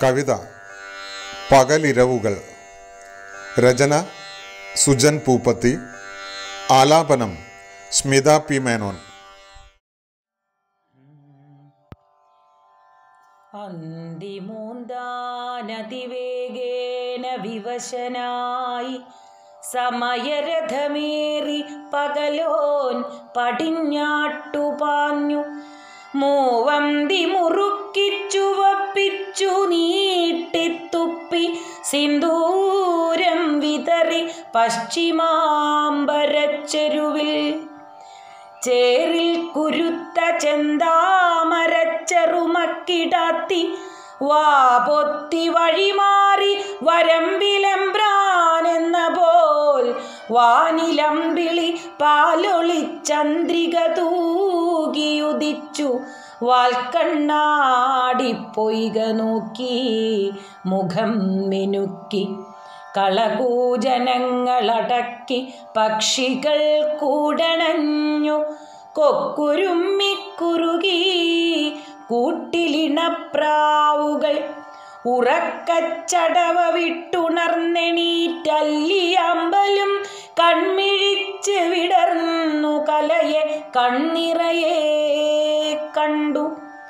കവിത പകലിരവുകൾ രചന സുജൻ പൂപ്പത്തി ആലാപനം സ്മിത പി മേനോൻ അന്തിമൂന്താനതിവേഗേന വിവശനായി സമയരഥമേറി പകലോൻ പടിഞ്ഞാട്ടുപാഞ്ഞു മൂവന്തി മുറുക്കിച്ചുവപ്പിച്ചു നീട്ടിത്തുപ്പി സിന്ദൂരം വിതറി പശ്ചിമാംബരച്ചെരുവിൽ ചേറിൽ കുരുത്ത ചെന്താമരച്ചെറുമക്കിടാത്തി വാ പൊത്തി വഴിമാറി വരമ്പിലംബ്രാനെന്ന പോൽ വാനിലമ്പിളി പാലൊളി ചന്ദ്രിക തൂകിയുദിച്ചു വാൽക്കണ്ണാടിപ്പൊയ്ക നോക്കി മുഖം മിനുക്കി കളകൂജനങ്ങളടക്കി പക്ഷികൾ കൂടണഞ്ഞു കൊക്കുരുമ്മിക്കുറുകി കൂട്ടിലിണപ്രാവുകൾ ഉറക്കച്ചടവ വിട്ടുണർന്നെണീറ്റല്ലിയമ്പലും കൺമിഴിച്ച് വിടർന്നു കലയെ കണ്ണിറയെ കണ്ടു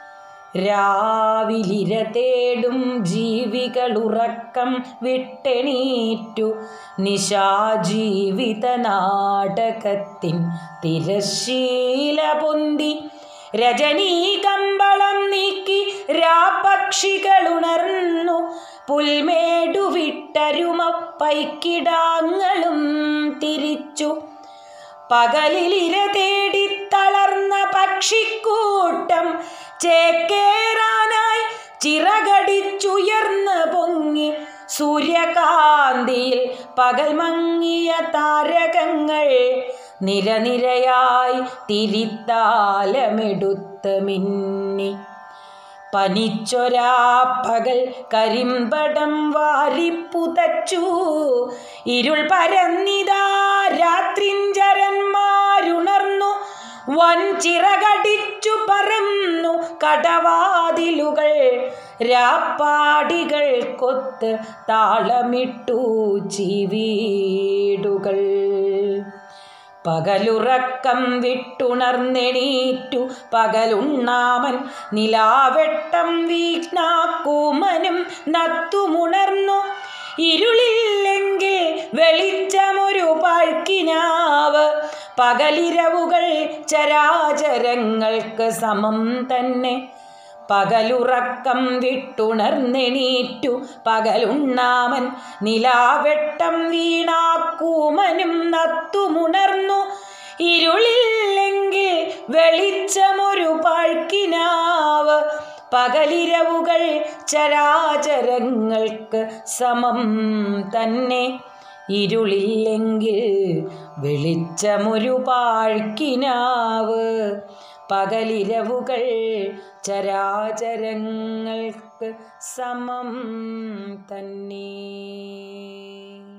രാവിലിര തേടും ജീവികളുറക്കം വിട്ടെണീറ്റു നിശാജീവിത നാടകത്തിൻ തിരശീല പൊന്തി രജനീകമ്പളം നീക്കി രാപക്ഷികളുണർന്നു പുൽമേടു വിട്ടരുമ പൈക്കിടാങ്ങളും തിരിച്ചു പകലിലിര തേടി തളർന്ന പക്ഷിക്കൂട്ടം ചേക്കേറാനായി ചിറകടിച്ചുയർന്ന് പൊങ്ങി സൂര്യകാന്തിയിൽ പകൽ മങ്ങിയ താരകങ്ങൾ നിരനിരയായി തിരിത്താലമെടുത്ത് മിന്നി പനിച്ചൊരാ പകൽ കരിമ്പടം വാരിപ്പുതച്ചു ഇരുൾ പരന്നിതാ രാത്രിഞ്ചരന്മാരുണർന്നു വൻചിറകടിച്ചു പറന്നു കടവാതിലുകൾ രാപ്പാടികൾ കൊത്ത് താളമിട്ടു ചീവീടുകൾ പകലുറക്കം വിട്ടുണർന്നെണീറ്റു പകലുണ്ണാമൻ നിലാവെട്ടം വീക്നാക്കൂമനും നത്തുമുണർന്നു ഇരുളില്ലെങ്കിൽ വെളിച്ചമൊരു പാഴ്ക്കിനാവ് പകലിരവുകൾ ചരാചരങ്ങൾക്ക് സമം തന്നെ പകലുറക്കം വിട്ടുണർന്നെണീറ്റു പകലുണ്ണാമൻ നിലാവെട്ടം വീണാക്കൂമനും നത്തുമുണർന്നു ഇരുളില്ലെങ്കിൽ വെളിച്ചമൊരു പാഴ്ക്കിനാവ് പകലിരവുകൾ ചരാചരങ്ങൾക്ക് സമം തന്നെ ഇരുളില്ലെങ്കിൽ വെളിച്ചമൊരു പാഴ്ക്കിനാവ് പകലിരവുകൾ ചരാചരങ്ങൾക്ക് സമം തന്നെ